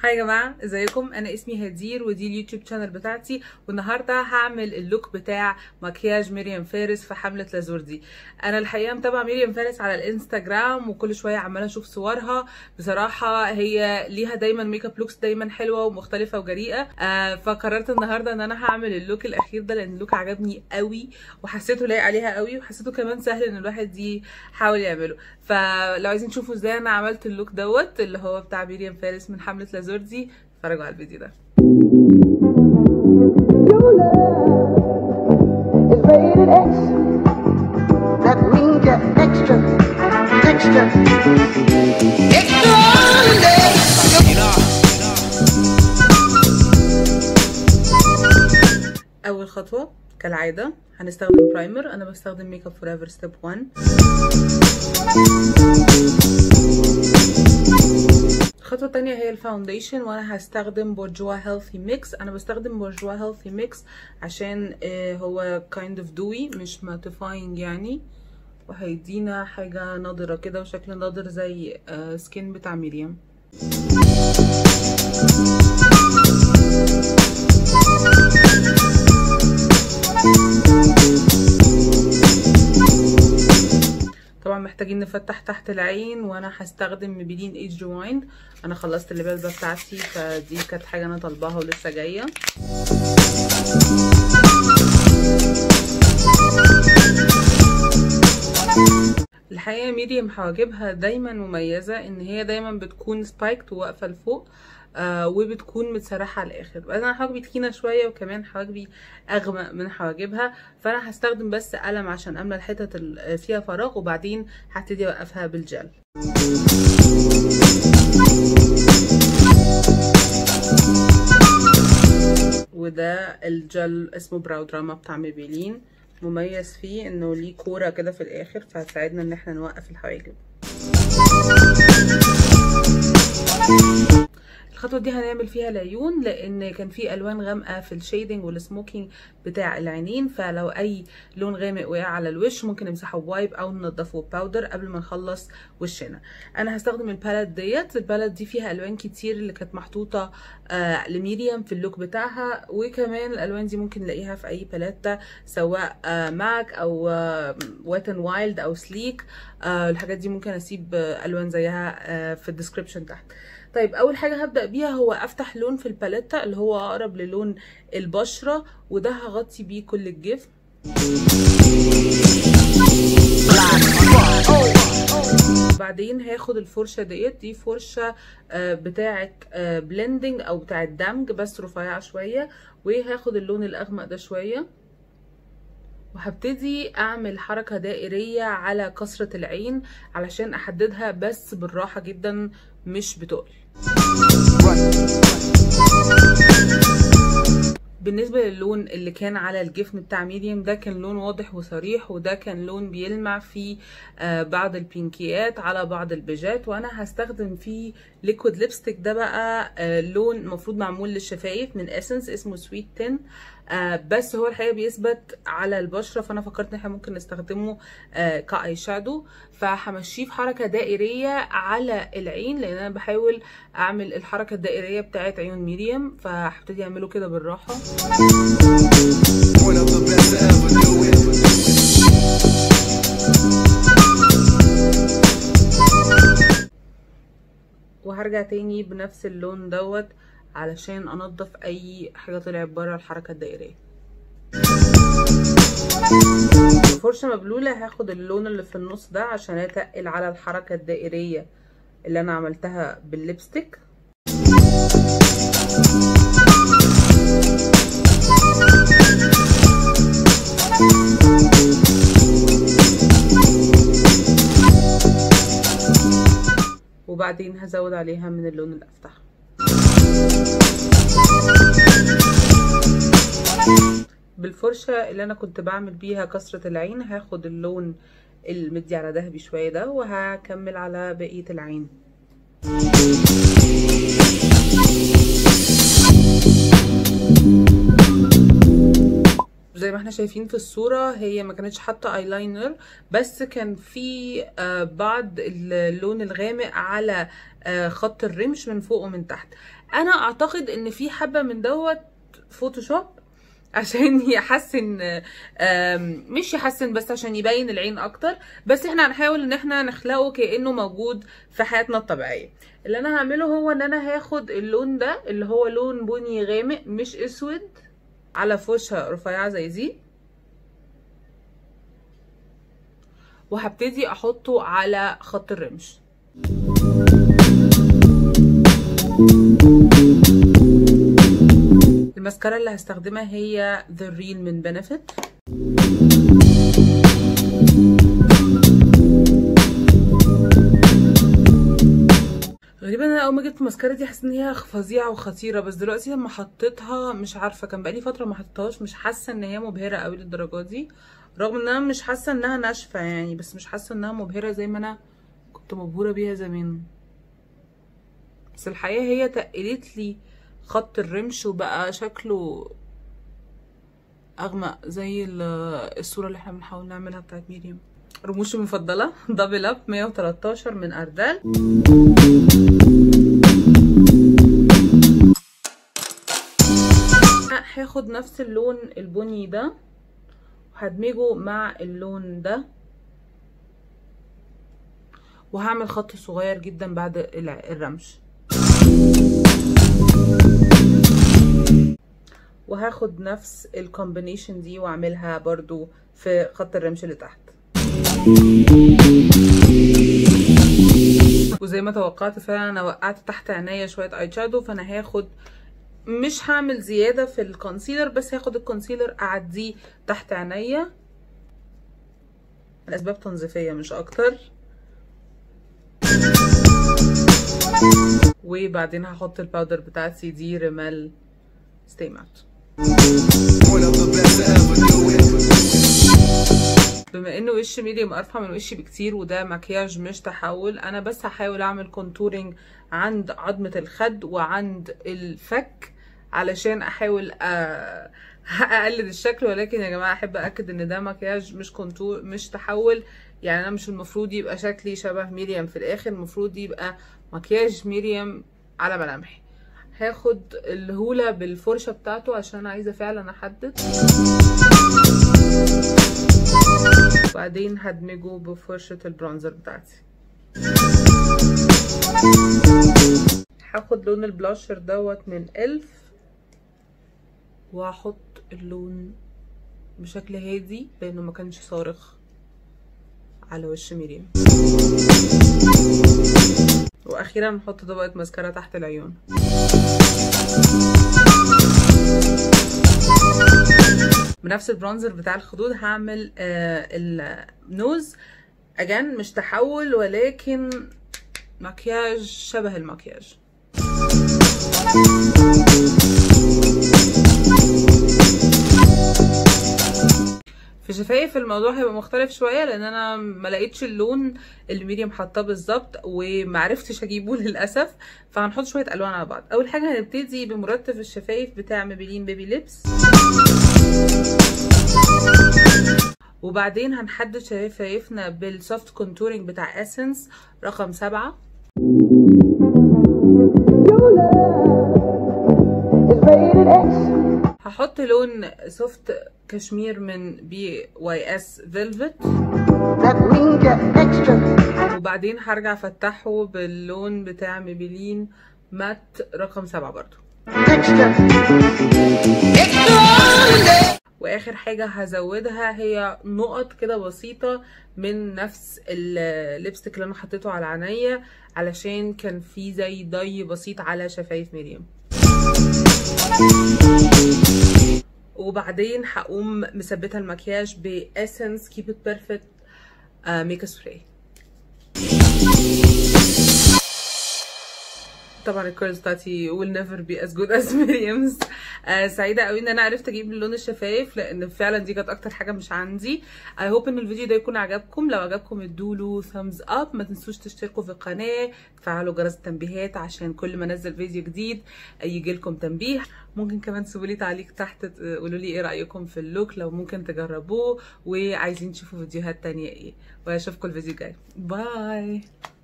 هاي يا جماعه ازيكم انا اسمي هدير ودي اليوتيوب شانل بتاعتي والنهارده هعمل اللوك بتاع مكياج ميريام فارس في حمله لازوردي انا الحقيقه متابعه ميريام فارس على الانستجرام وكل شويه عماله اشوف صورها بصراحه هي ليها دايما ميك اب لوكس دايما حلوه ومختلفه وجريئه آه فقررت النهارده ان انا هعمل اللوك الاخير ده لان اللوك عجبني قوي وحسيته لايق عليها قوي وحسيته كمان سهل ان الواحد يحاول يعمله فلو عايزين تشوفوا ازاي انا عملت اللوك دوت اللي هو بتاع ميريام فارس من حمله لازوردي اتفرجوا على الفيديو ده Your love is rated X. That means you're extra, extra, extraordinary. اول خطوه كالعاده هنستخدم برايمر انا بستخدم ميك اب فور ايفر ستيب 1 الخطوه الثانيه هي الفاونديشن وانا هستخدم بورجوا هيلثي ميكس انا بستخدم بورجوا هيلثي ميكس عشان آه، هو كايند اوف دوي مش ماتيفاينج يعني وهيدينا حاجه نضره كده وشكل نضر زي سكين بتاع ميريام طبعا محتاجين نفتح تحت العين وانا هستخدم ميبيلين ايج ريوايند انا خلصت اللباسه بتاعتي فدي كانت حاجه انا طالباها ولسه جايه الحقيقه ميريم حواجبها دايما مميزه ان هي دايما بتكون سبايكت وواقفه لفوق آه وبتكون متسرحه على الاخر انا حواجبي تخينه شويه وكمان حواجبي اغمق من حواجبها فانا هستخدم بس قلم عشان املى الحتت اللي فيها فراغ وبعدين هبتدي اوقفها بالجل وده الجل اسمه براو دراما بتاع ميبيلين مميز فيه انه ليه كوره كده في الاخر فهتساعدنا ان احنا نوقف الحواجب الخطوه دي هنعمل فيها العيون لان كان في الوان غامقه في الشيدنج والسموكينج بتاع العينين فلو اي لون غامق وقع على الوش ممكن نمسحه بوايب او ننضفه بباودر قبل ما نخلص وشنا انا هستخدم الباليت ديت الباليت دي فيها الوان كتير اللي كانت محطوطه آه لميريام في اللوك بتاعها وكمان الالوان دي ممكن نلاقيها في اي باليته سواء آه ماك او آه ويت اند وايلد او سليك آه الحاجات دي ممكن اسيب آه الوان زيها آه في الديسكربشن تحت طيب اول حاجه هبدا بيها هو افتح لون في الباليتا اللي هو اقرب للون البشره وده هغطي بيه كل الجفن بعدين هاخد الفرشه ديت دي فرشه آه، بتاعه بلندنج او بتاعه دمج بس رفيعه شويه وهاخد اللون الاغمق ده شويه وهبتدي اعمل حركة دائرية على كسرة العين علشان احددها بس بالراحة جدا مش بتقل بالنسبة للون اللي كان على الجفن بتاع ميديم ده كان لون واضح وصريح وده كان لون بيلمع في آه بعض البينكيات على بعض البيجات وانا هستخدم فيه ليكويد ليبستيك ده بقى آه لون المفروض معمول للشفايف من اسنس اسمه سويت 10 آه بس هو الحقيقه بيثبت على البشره فانا فكرت ان احنا ممكن نستخدمه آه كاي شادو فهمشيه في حركه دائريه على العين لان انا بحاول اعمل الحركه الدائريه بتاعت عيون ميريام فهبتدي اعمله كده بالراحه One of the best to ever do it. وهرجع تاني بنفس اللون دوت علشان انضف اي حاجه طلعت بره الحركه الدائريه بفرشه مبلوله هاخد اللون اللي في النص ده عشان اتقل على الحركه الدائريه اللي انا عملتها بالليبستيك وبعدين هزود عليها من اللون الافتح بالفرشة اللي انا كنت بعمل بيها كسرة العين هاخد اللون المدي على ذهبي شوية ده وهكمل على بقية العين زي ما احنا شايفين في الصورة هي ما كانتش حاطة ايلاينر بس كان في آه، بعض اللون الغامق على آه، خط الرمش من فوق ومن تحت انا اعتقد ان في حبة من دوت فوتوشوب عشان يحسن آم، مش يحسن بس عشان يبين العين اكتر بس احنا هنحاول ان احنا نخلقه كانه موجود في حياتنا الطبيعيه اللي انا هعمله هو ان انا هاخد اللون ده اللي هو لون بني غامق مش اسود على فرشه رفيعه زي دي وهبتدي احطه على خط الرمش الماسكارا اللي هستخدمها هي The Real من Benefit غريبا انا اول ما جبت الماسكارا دي حسيت ان هي فظيعه وخطيره بس دلوقتي لما حطيتها مش عارفه كان بقالي فتره ما حطيتهاش مش حاسه ان هي مبهره قوي للدرجه دي رغم ان انا مش حاسه انها ناشفه يعني بس مش حاسه انها مبهره زي ما انا كنت مبهوره بيها زمان بس الحقيقه هي تقلت لي خط الرمش وبقى شكله اغمق زي ال- الصوره اللي احنا بنحاول نعملها بتاعت ميريم رموشي المفضله دبل اب 113 من اردال هاخد نفس اللون البني ده وهدمجه مع اللون ده وهعمل خط صغير جدا بعد الع- الرمش وهاخد نفس الكومبينيشن دي واعملها برضو في خط الرمش اللي تحت وزي ما توقعت فعلا انا وقعت تحت عينيا شويه اي شادو فانا هاخد مش هعمل زياده في الكونسيلر بس هاخد الكونسيلر اعديه تحت عينيا الاسباب تنظيفيه مش اكتر وبعدين هحط الباودر بتاعتي دي رمال ستي مات One of the best to ever do it. بما ان وش ميديم ارفع من وشي بكتير وده مكياج مش تحول انا بس هحاول اعمل كونتورنج عند عظمة الخد وعند الفك علشان احاول أ- اقلد الشكل ولكن يا جماعة احب اكد ان ده مكياج مش كونتور مش تحول يعني انا مش المفروض يبقى شكلي شبه ميريام في الاخر المفروض يبقى مكياج ميريام على ملامحي هاخد الهولة بالفرشة بتاعته عشان انا عايزة فعلا احدد وبعدين هدمجه بفرشة البرونزر بتاعتي هاخد لون البلاشر دوت من الف وهحط اللون بشكل هادي لانه ما كانش صارخ على وش ميريم واخيرا نحط طبقة ماسكارا تحت العيون بنفس البرونزر بتاع الخدود هعمل آه النوز اجان مش تحول ولكن مكياج شبه المكياج في شفايف الموضوع هيبقى مختلف شويه لان انا ما لقيتش اللون اللي ميريم حاطاه بالظبط ومعرفتش اجيبه للاسف فهنحط شويه الوان على بعض اول حاجه هنبتدي بمرطب الشفايف بتاع ميبلين بيبي ليبس وبعدين هنحدد شفايفنا بالسوفت كونتورنج بتاع اسنس رقم سبعة Your love is rated X. هحط لون سوفت كشمير من بي واي اس فيلفت That means you're extra, وبعدين هرجع افتحه باللون بتاع ميبلين مات رقم سبعة برضو extra, extraordinary. واخر حاجة هزودها هي نقط كده بسيطة من نفس الليبستيك اللي انا حطيته على عينيا علشان كان في زي ضي بسيط على شفايف مريم وبعدين هقوم مثبتة المكياج باسنس كيب ات بيرفكت ميك سبراي طبعا الكيرلز بتاعتي will never be as good as مريم's آه سعيدة قوي ان انا عرفت اجيب لون الشفايف لان فعلا دي كانت اكتر حاجة مش عندي I hope ان الفيديو ده يكون عجبكم لو عجبكم ادوله thumbs up ما تنسوش تشتركوا في القناة تفعلوا جرس التنبيهات عشان كل ما انزل فيديو جديد يجي لكم تنبيه ممكن كمان تسيبوا لي تعليق تحت تقولوا لي ايه رايكم في اللوك لو ممكن تجربوه وعايزين تشوفوا فيديوهات تانية ايه واشوفكم الفيديو الجاي باي